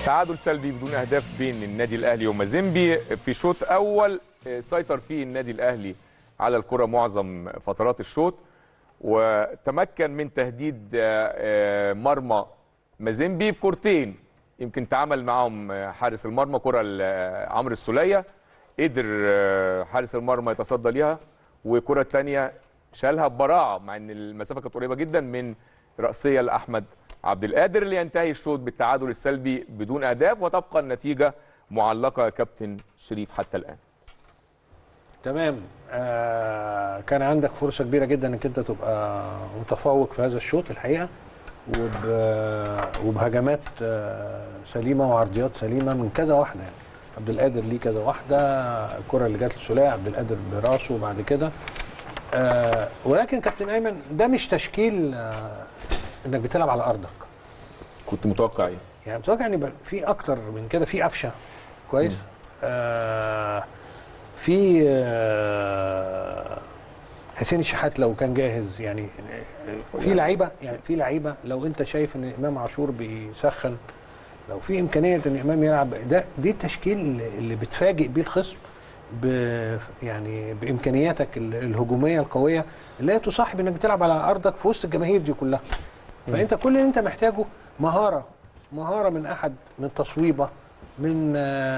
تعادل سلبي بدون اهداف بين النادي الاهلي ومازيمبي في شوط اول سيطر فيه النادي الاهلي على الكره معظم فترات الشوط وتمكن من تهديد مرمى مازيمبي في كورتين يمكن تعامل معهم حارس المرمى كره لعمرو السوليه قدر حارس المرمى يتصدى ليها والكره الثانيه شالها ببراعه مع ان المسافه كانت قريبه جدا من راسيه لاحمد عبد القادر اللي ينتهي الشوط بالتعادل السلبي بدون اهداف وتبقى النتيجه معلقه يا كابتن شريف حتى الان تمام آه كان عندك فرصه كبيره جدا انك انت تبقى متفوق في هذا الشوط الحقيقه وب... وبهجمات آه سليمه وعرضيات سليمه من كذا واحده يعني عبد القادر ليه كذا واحده الكره اللي جت لسوليه عبد القادر براسه وبعد كده آه ولكن كابتن ايمن ده مش تشكيل آه انك بتلعب على ارضك كنت متوقع ايه يعني متوقع ان يبقى في اكتر من كده في قفشه كويس آه في آه حسين الشحات لو كان جاهز يعني في لعيبه يعني في لعيبه لو انت شايف ان امام عاشور بيسخن لو في امكانيه ان امام يلعب ده دي التشكيل اللي بتفاجئ بيه الخصم ب يعني بامكانياتك الهجوميه القويه اللي هي تصاحب انك بتلعب على ارضك في وسط الجماهير دي كلها فانت كل اللي انت محتاجه مهاره مهاره من احد من تصويبه من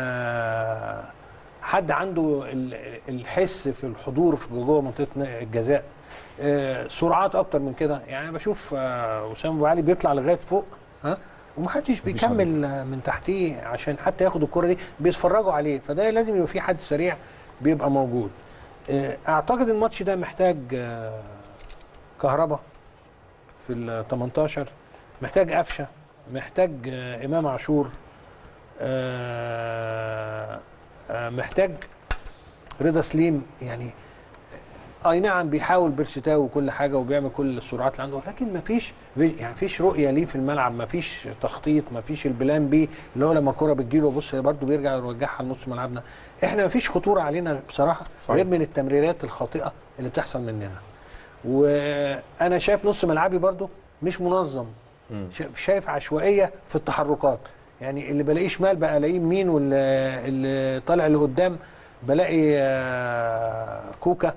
حد عنده الحس في الحضور في جوه منطقه الجزاء سرعات اكتر من كده يعني بشوف وسام ابو علي بيطلع لغايه فوق ها ومحدش بيكمل من تحتيه عشان حتى ياخد الكره دي بيتفرجوا عليه فده لازم يبقى في حد سريع بيبقى موجود اعتقد الماتش ده محتاج كهربا في ال 18 محتاج قفشه محتاج امام عاشور محتاج رضا سليم يعني اي نعم بيحاول بيرشتاو وكل حاجه وبيعمل كل السرعات اللي عنده ولكن ما فيش يعني فيش رؤيه ليه في الملعب ما فيش تخطيط ما فيش البلان بي اللي هو لما الكوره بتجيله بص برده بيرجع يرجعها لنص ملعبنا احنا ما فيش خطوره علينا بصراحه صحيح. غير من التمريرات الخاطئه اللي بتحصل مننا وانا شايف نص ملعبي برده مش منظم م. شايف عشوائيه في التحركات يعني اللي بلاقيه شمال بقى الاقيه يمين واللي طالع لقدام بلاقي كوكا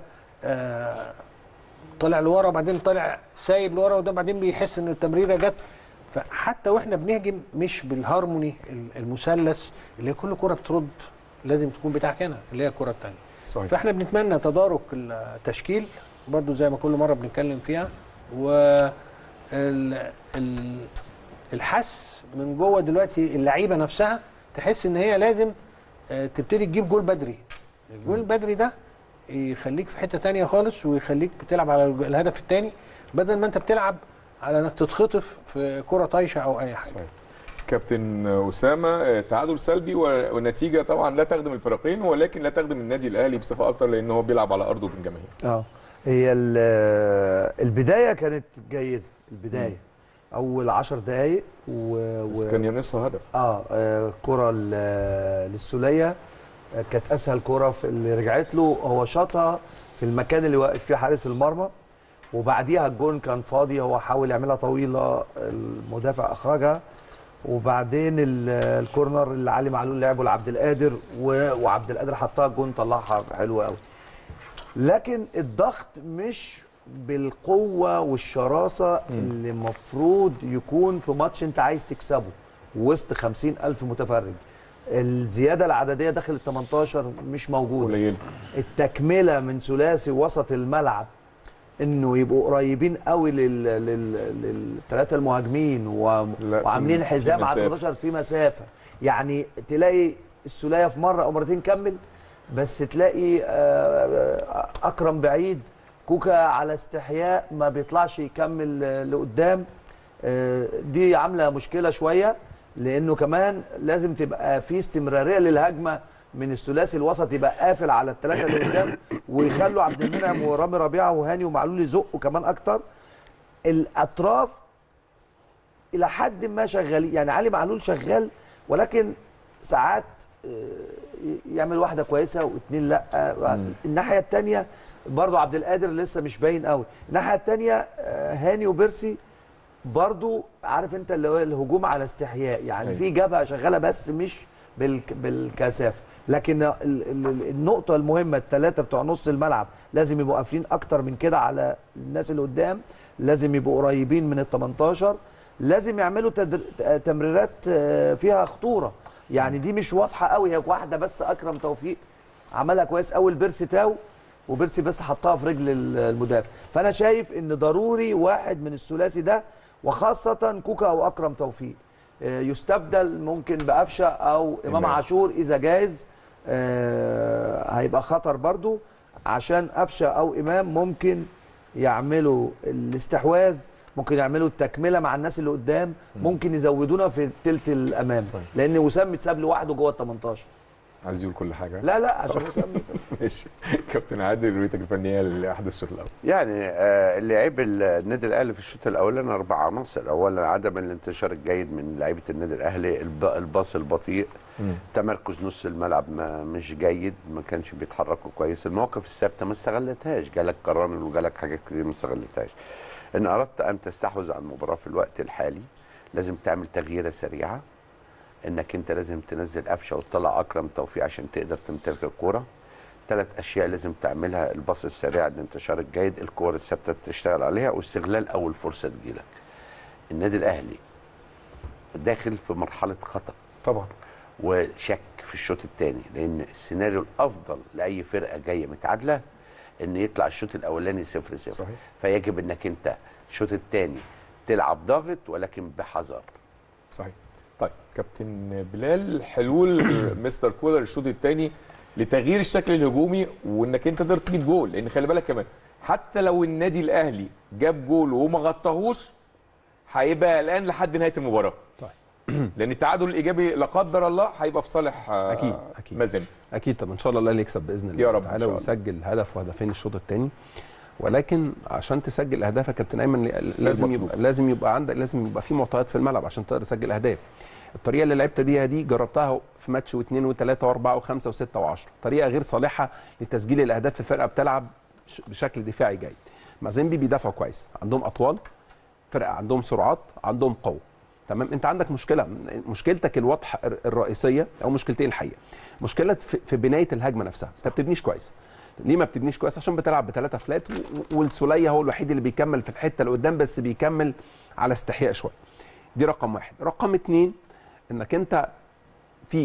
طالع لورا وبعدين طالع سايب لورا وده بعدين بيحس ان التمريره جت فحتى واحنا بنهجم مش بالهارموني المثلث اللي هي كل كره بترد لازم تكون بتاعك انا اللي هي الكره الثانيه صحيح. فاحنا بنتمنى تدارك التشكيل برضو زي ما كل مره بنتكلم فيها و الحس من جوه دلوقتي اللعيبه نفسها تحس ان هي لازم تبتدي تجيب جول بدري الجول البدري ده يخليك في حته تانية خالص ويخليك بتلعب على الهدف الثاني بدل ما انت بتلعب على انك تتخطف في كره طايشه او اي حاجه صحيح. كابتن اسامه تعادل سلبي والنتيجه طبعا لا تخدم الفريقين ولكن لا تخدم النادي الاهلي بصفه اكتر لان هو بيلعب على ارضه بالجماهير اه هي البدايه كانت جيده البدايه م. اول 10 دقائق و... بس كان ينقصها هدف اه, آه كره للسوليه كانت اسهل كره في اللي رجعت له هو شاطها في المكان اللي واقف فيه حارس المرمى وبعديها الجون كان فاضي هو حاول يعملها طويله المدافع اخرجها وبعدين الكورنر اللي علي معلول لعبه لعبد القادر وعبد القادر حطها الجون طلعها حلوه قوي لكن الضغط مش بالقوه والشراسه م. اللي المفروض يكون في ماتش انت عايز تكسبه وسط 50000 متفرج الزياده العدديه داخل ال 18 مش موجوده قليل التكمله من ثلاثي وسط الملعب انه يبقوا قريبين قوي لل للثلاثه المهاجمين و... وعاملين حزام على 18 في مسافه يعني تلاقي السوليه في مره او مرتين كمل بس تلاقي اكرم بعيد كوكا على استحياء ما بيطلعش يكمل لقدام دي عامله مشكله شويه لانه كمان لازم تبقى في استمراريه للهجمه من الثلاثي الوسط يبقى قافل على الثلاثه اللي قدام ويخلوا عبد المنعم ورامي ربيعه وهاني ومعلول يزقوا كمان اكتر الاطراف الى حد ما شغالين يعني علي معلول شغال ولكن ساعات يعمل واحده كويسه واثنين لا الناحيه الثانيه برضو عبد القادر لسه مش باين قوي الناحيه الثانيه هاني وبيرسي برضو عارف انت اللي هو الهجوم على استحياء يعني أيوة. في جبهه شغاله بس مش بالك بالكثافه لكن ال- ال- النقطه المهمه الثلاثه بتوع نص الملعب لازم يبقوا قافلين اكتر من كده على الناس اللي قدام لازم يبقوا قريبين من ال 18 لازم يعملوا تدر... تمريرات آه، فيها خطوره يعني دي مش واضحه قوي هي واحده بس اكرم توفيق عملها كويس قوي البيرسي تاو وبيرسي بس حطها في رجل ال- المدافع فانا شايف ان ضروري واحد من الثلاثي ده وخاصه كوكا او اكرم توفيق آه، يستبدل ممكن بقفشه او امام إمام. عاشور اذا جاز آه، هيبقى خطر برضو عشان قفشه او امام ممكن يعملوا الاستحواذ ممكن يعملوا التكمله مع الناس اللي قدام ممكن يزودونا في الثلث الامام صحيح. لان وسام متساب لوحده جوه ال 18 عايز يقول كل حاجه لا لا عشان وسام متساب. ماشي كابتن عادل رؤيتك الفنيه لاحداث الشوط الاول يعني آه، اللي عيب النادي الاهلي في الشوط الاولاني اربع عناصر اولا عدم الانتشار الجيد من لعيبه النادي الاهلي الب- الباص البطيء تمركز نص الملعب ما مش جيد ما كانش بيتحركوا كويس المواقف الثابته ما استغلتهاش جالك قران وجالك حاجات كتير ما استغلتهاش ان اردت ان تستحوذ على المباراه في الوقت الحالي لازم تعمل تغييره سريعه انك انت لازم تنزل قفشه وتطلع اكرم توفيق عشان تقدر تمتلك الكوره ثلاث اشياء لازم تعملها الباص السريع الانتشار الجيد الكور الثابته تشتغل عليها واستغلال اول فرصه تجيلك النادي الاهلي داخل في مرحله خطا طبعا وشك في الشوط الثاني لان السيناريو الافضل لاي فرقه جايه متعادله ان يطلع الشوط الاولاني 0 0 صحيح. فيجب انك انت الشوط الثاني تلعب ضاغط ولكن بحذر صحيح طيب كابتن بلال حلول مستر كولر الشوط الثاني لتغيير الشكل الهجومي وانك انت تقدر تجيب جول لان خلي بالك كمان حتى لو النادي الاهلي جاب جول وما غطاهوش هيبقى قلقان لحد نهايه المباراه طيب. لان التعادل الايجابي لا قدر الله هيبقى في صالح آه، أكيد، أكيد. مازن اكيد طب ان شاء الله الاهلي يكسب باذن الله يا رب إن تعالى شاء الله. ويسجل هدف وهدفين الشوط الثاني ولكن عشان تسجل اهداف يا كابتن ايمن لازم مطلوب. يبقى لازم يبقى عندك لازم يبقى في معطيات في الملعب عشان تقدر تسجل اهداف الطريقه اللي لعبت بيها دي جربتها في ماتش واثنين وثلاثه واربعه وخمسه وسته وعشره طريقه غير صالحه لتسجيل الاهداف في فرقه بتلعب ش- بشكل دفاعي جيد مازيمبي بيدافعوا كويس عندهم اطوال فرقه عندهم سرعات عندهم قوه تمام انت عندك مشكله مشكلتك الواضحه الر- الرئيسيه او مشكلتين الحقيقه مشكله في في بنايه الهجمه نفسها انت ما بتبنيش كويس ليه ما بتبنيش كويس عشان بتلعب بثلاثه فلات و- و- والسوليه هو الوحيد اللي بيكمل في الحته اللي قدام بس بيكمل على استحياء شويه دي رقم واحد رقم اتنين انك انت في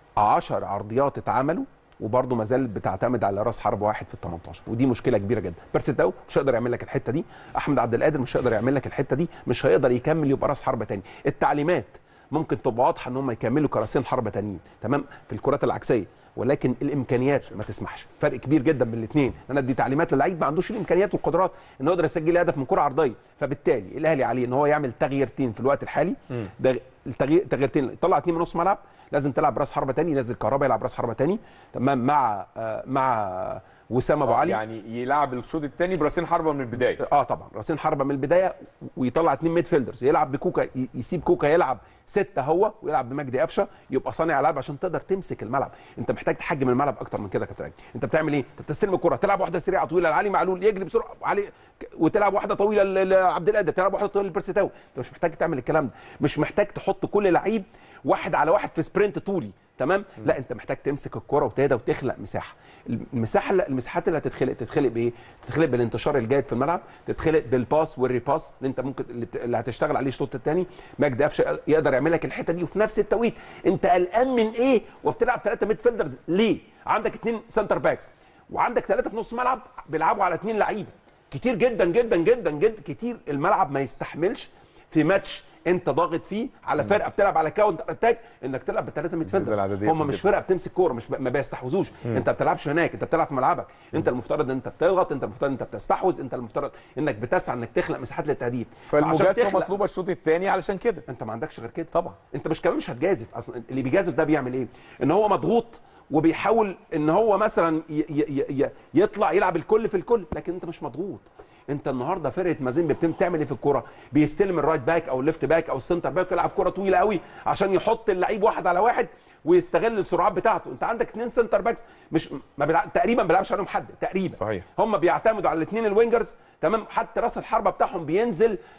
10 عرضيات اتعملوا وبرضه ما زال بتعتمد على راس حرب واحد في ال 18 ودي مشكله كبيره جدا بيرسي تاو مش هيقدر يعمل لك الحته دي احمد عبد القادر مش هيقدر يعمل لك الحته دي مش هيقدر يكمل يبقى راس حربه تاني التعليمات ممكن تبقى واضحه ان هم يكملوا كراسين حربه تانيين تمام في الكرات العكسيه ولكن الامكانيات ما تسمحش فرق كبير جدا بين الاثنين انا ادي تعليمات للعيب ما عندوش الامكانيات والقدرات انه يقدر يسجل هدف من كره عرضيه فبالتالي الاهلي عليه ان هو يعمل تغييرتين في الوقت الحالي ده التغيير تغييرتين يطلع اثنين من نص ملعب لازم تلعب راس حربه تاني ينزل كهربا يلعب راس حربه تاني تمام مع آه مع وسام ابو علي يعني يلعب الشوط الثاني براسين حربه من البدايه اه طبعا راسين حربه من البدايه ويطلع اثنين ميد فيلدرز يلعب بكوكا ي- يسيب كوكا يلعب سته هو ويلعب بمجدي قفشه يبقى صانع العاب عشان تقدر تمسك الملعب انت محتاج تحجم الملعب اكتر من كده يا كابتن أيمن. انت بتعمل ايه انت بتستلم الكره تلعب واحده سريعه طويله لعلي معلول يجري بسرعه علي ك- وتلعب واحده طويله ل- لعبد القادر تلعب واحده طويله لبيرسي تاو انت مش محتاج تعمل الكلام ده مش محتاج تحط كل لعيب واحد على واحد في سبرنت طولي تمام لا انت محتاج تمسك الكره وتهدى وتخلق مساحه المساحه المساحات اللي هتتخلق تتخلق بايه تتخلق بالانتشار الجيد في الملعب تتخلق بالباس والريباس اللي انت ممكن اللي بت- اللي هتشتغل عليه الشوط الثاني مجدي قفشه يقدر يعمل لك الحته دي وفي نفس التوقيت انت قلقان من ايه وبتلعب ثلاثه ميد فيلدرز ليه عندك اثنين سنتر باكس وعندك ثلاثه في نص ملعب بيلعبوا على اثنين لعيبه كتير جدا جدا جدا جدا كتير الملعب ما يستحملش في ماتش انت ضاغط فيه على فرقه بتلعب على كاونتر اتاك انك تلعب بالثلاثه ميد الزيادة فيلدرز العددية هم في مش الدفاع. فرقه بتمسك كوره مش ب... ما بيستحوذوش انت ما بتلعبش هناك انت بتلعب في ملعبك انت المفترض ان انت بتضغط انت المفترض ان انت بتستحوذ انت المفترض انك بتسعى انك تخلق مساحات للتهديف فعشان فالمجازفه تخلق- مطلوبه الشوط الثاني علشان كده انت ما عندكش غير كده طبعا. انت مش كمان مش هتجازف اصلا اللي بيجازف ده بيعمل ايه ان هو مضغوط وبيحاول ان هو مثلا ي ي ي يطلع يلعب الكل في الكل لكن انت مش مضغوط انت النهارده فرقه مازيمبي بتم تعمل ايه في الكوره بيستلم الرايت باك او الليفت باك او السنتر باك يلعب كوره طويله قوي عشان يحط اللعيب واحد على واحد ويستغل السرعات بتاعته انت عندك اثنين سنتر باكس مش ما بيلعب تقريبا ما بيلعبش عليهم حد تقريبا صحيح. هم بيعتمدوا على الاثنين الوينجرز تمام حتى راس الحربه بتاعهم بينزل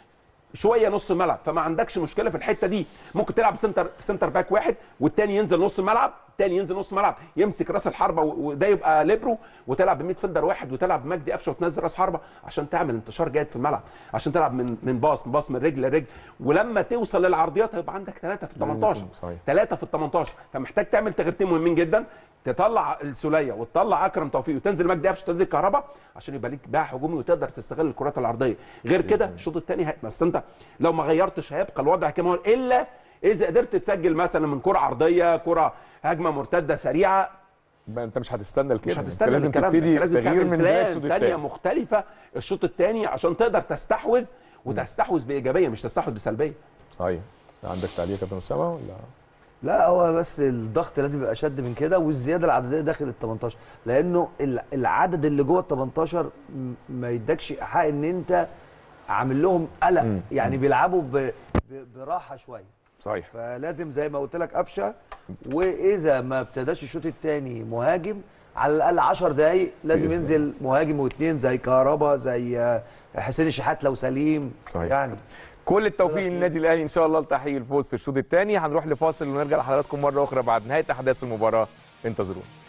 شويه نص ملعب فما عندكش مشكله في الحته دي ممكن تلعب سنتر سنتر باك واحد والتاني ينزل نص ملعب التاني ينزل نص ملعب يمسك راس الحربه و- وده يبقى ليبرو وتلعب بميد فندر واحد وتلعب بمجدي قفشه وتنزل راس حربه عشان تعمل انتشار جيد في الملعب عشان تلعب من من باص باص من رجل لرجل ولما توصل للعرضيات هيبقى عندك ثلاثه في ال 18 صحيح. ثلاثه في ال 18 فمحتاج تعمل تغييرتين مهمين جدا تطلع السوليه وتطلع اكرم توفيق وتنزل مجدي قفشه وتنزل كهربا عشان يبقى ليك باع هجومي وتقدر تستغل الكرات العرضيه غير كده الشوط الثاني بس انت لو ما غيرتش هيبقى الوضع كما هو الا اذا قدرت تسجل مثلا من كره عرضيه كره هجمه مرتده سريعه بقى انت مش هتستنى لكده مش انت هتستنى لازم الكلام ده. تبتدي انت لازم تغيير تعمل من بدايه بلان الشوط تانية الثاني مختلفه الشوط الثاني عشان تقدر تستحوذ وتستحوذ بايجابيه مش تستحوذ بسلبيه صحيح عندك تعليق يا كابتن اسامه ولا لا هو بس الضغط لازم يبقى اشد من كده والزياده العدديه داخل ال 18 لانه ال- العدد اللي جوه ال 18 م- ما يدكش ايحاء ان انت عامل لهم قلق مم. يعني بيلعبوا ب- ب- براحه شويه صحيح فلازم زي ما قلت لك قفشه واذا ما ابتداش الشوط الثاني مهاجم على الاقل 10 دقائق لازم بإذن ينزل مهاجم واثنين زي كهربا زي آه، حسين الشحات لو سليم صحيح. يعني كل التوفيق للنادي الاهلي ان شاء الله لتحقيق الفوز في الشوط الثاني هنروح لفاصل ونرجع لحضراتكم مره اخرى بعد نهايه احداث المباراه انتظرونا